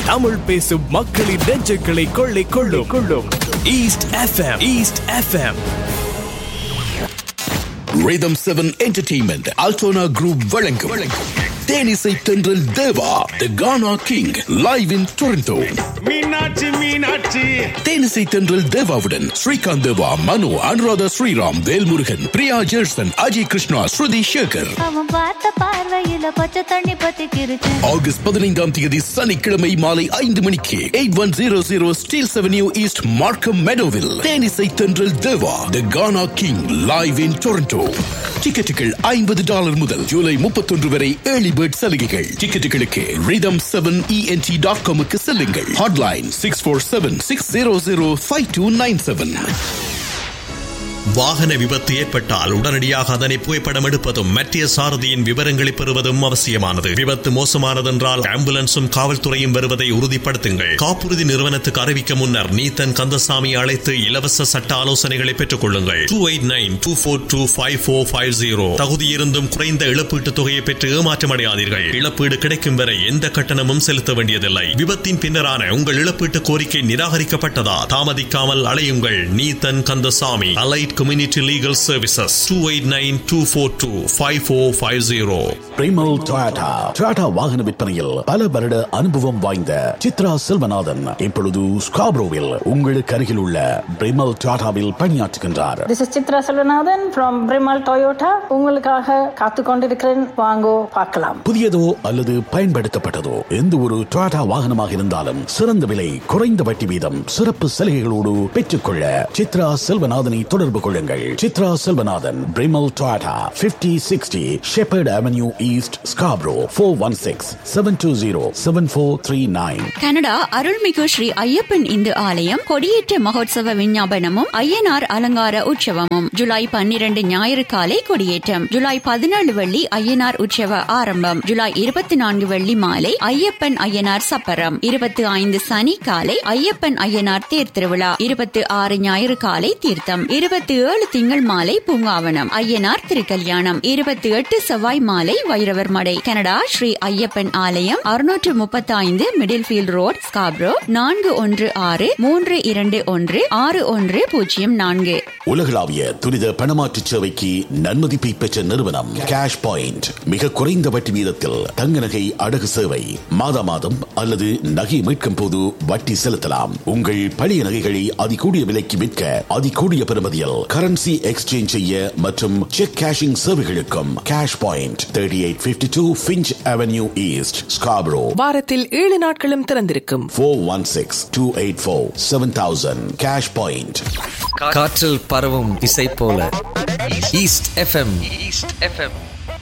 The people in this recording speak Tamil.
தமிழ் பேசும் மக்களின் நெஞ்சுகளை கொள்ளை கொள்ளும் கொள்ளும் East FM East FM Rhythm 7 Entertainment Altona Group வழங்கும் வழங்கும் தேனிசை தென்றல் தேவா The Ghana King live in Toronto Meenakshi Meenakshi தேனிசை தென்றல் தேவாவுடன் ஸ்ரீகாந்த் தேவா மனு அனுராதா ஸ்ரீராம் வேல்முருகன் பிரியா ஜெர்சன் அஜய் கிருஷ்ணா ஸ்ருதி சேகர் அவன் பார்த்த பார்வையில பச்சை தண்ணி பத்தி கிருச்சு ஆகஸ்ட் பதினைந்தாம் தேதி சனிக்கிழமை மாலை ஐந்து மணிக்கு eight one zero zero Steeles avenue east Markham மெடோவில் தேனிசை தென்றல் Deva the Gana king live in Toronto டிக்கெட்டுகள் ஐம்பது டாலர் முதல் ஜூலை முப்பத்தொன்று வரை ஏர்லி பேர்ட் சலுகைகள் டிக்கெட்டுகளுக்கு ரிதம் செவன் இஎன்டி டாட் காமுக்கு செல்லுங்கள் hotline six four seven six zero zero five two nine seven வாகன விபத்து ஏற்பட்டால் உடனடியாக அதனை புகைப்படம் எடுப்பதும் மத்திய சாரதியின் விவரங்களை பெறுவதும் அவசியமானது விபத்து மோசமானதென்றால் ஆம்புலன்ஸும் காவல்துறையும் வருவதை உறுதிப்படுத்துங்கள் காப்புறுதி நிறுவனத்துக்கு அறிவிக்க முன்னர் நீத்தன் கந்தசாமி அழைத்து இலவச சட்ட ஆலோசனைகளை பெற்றுக் கொள்ளுங்கள் two eight nine two four two five four five zero தகுதியிருந்தும் குறைந்த இழப்பீட்டுத் தொகையை பெற்று ஏமாற்றமடையாதீர்கள் இழப்பீடு கிடைக்கும் வரை எந்த கட்டணமும் செலுத்த வேண்டியதில்லை விபத்தின் பின்னரான உங்கள் இழப்பீட்டு கோரிக்கை நிராகரிக்கப்பட்டதா தாமதிக்காமல் அலையுங்கள் Neethan Kandasamy allied community legal services two eight nine two four two five four five zero Primal Toyota Toyota வாகன விற்பனையில் பல வருட அனுபவம் வாய்ந்த சித்ரா செல்வநாதன் இப்பொழுது ஸ்காப்ரோவில் உங்களுக்கு அருகில் உள்ள பிரிமல் டொயாட்டாவில் பணியாற்றுகின்றார் This is Chitra Selvanathan from Brimal Toyota. உங்களுக்காக காத்து கொண்டிருக்கிறேன் வாங்கோ பார்க்கலாம் புதியதோ அல்லது பயன்படுத்தப்பட்டதோ எந்த ஒரு டொயாட்டா வாகனமாக இருந்தாலும் சிறந்த விலை குறைந்த வட்டி வீதம் சிறப்பு சலுகைகளோடு பெற்றுக்கொள்ள சித்ரா செல்வநாதனை தொடர்பு கொள்ளுங்கள் Chitra Selvanathan Primal Toyota 5060 sixty Sheppard avenue east Scarborough four one six seven two zero seven four three nine Canada அருள்மிகு ஸ்ரீ ஐயப்பன் இந்து ஆலயம் கொடியேற்ற மகோத்சவ விஞ்ஞாபனமும் ஐயனார் அலங்கார உற்சவமும் ஜூலை பன்னிரண்டு ஞாயிறு காலை கொடியேற்றம் ஜூலை பதினேழு வெள்ளி ஐயனார் உற்சவ ஆரம்பம் ஜூலை இருபத்தி நான்கு வெள்ளி மாலை ஐயப்பன் ஐயனார் சப்பரம் இருபத்தி ஐந்து சனி காலை ஐயப்பன் ஐயனார் தேர் திருவிழா இருபத்தி ஆறு ஞாயிறு காலை தீர்த்தம் இருபத்தி ஏழு திங்கள் மாலை பூங்காவனம் ஐயனார் திருக்கல்யாணம் இருபத்தி எட்டு செவ்வாய் மாலை வைரவர் மடை கனடா ஸ்ரீ ஐயப்பன் ஆலயம் அறுநூற்று முப்பத்தி ஐந்து மிடில் ஃபீல்ட் ரோட் ஸ்காப்ரோ நான்கு ஒன்று ஆறு மூன்று இரண்டு ஒன்று ஆறு ஒன்று பூஜ்ஜியம் நான்கு உலகளாவிய துரித பணமாற்று சேவைக்கு நன்மதிப்பை பெற்ற நிறுவனம் கேஷ் பாயிண்ட் மிக குறைந்த வட்டி வீதத்தில் தங்க நகை அடகு சேவை மாதா மாதம் அல்லது நகை மீட்கும் போது வட்டி செலுத்தலாம் உங்கள் பழைய நகைகளை அதிகூடிய விலைக்கு விற்க அதிகூடிய பெறுமதியில் கரன்சி எக்ஸ்சேஞ்ச் செய்ய மற்றும் செக் கேஷிங் சேவைகளுக்கும் cash point thirty eight fifty two Finch avenue east Scarborough வாரத்தில் ஏழு நாட்களும் திறந்திருக்கும் four one six two eight four seven thousand cash point காற்றில் பரவும் இசை போல ஈஸ்ட் எஃப்எம் ஈஸ்ட் எஃப்எம்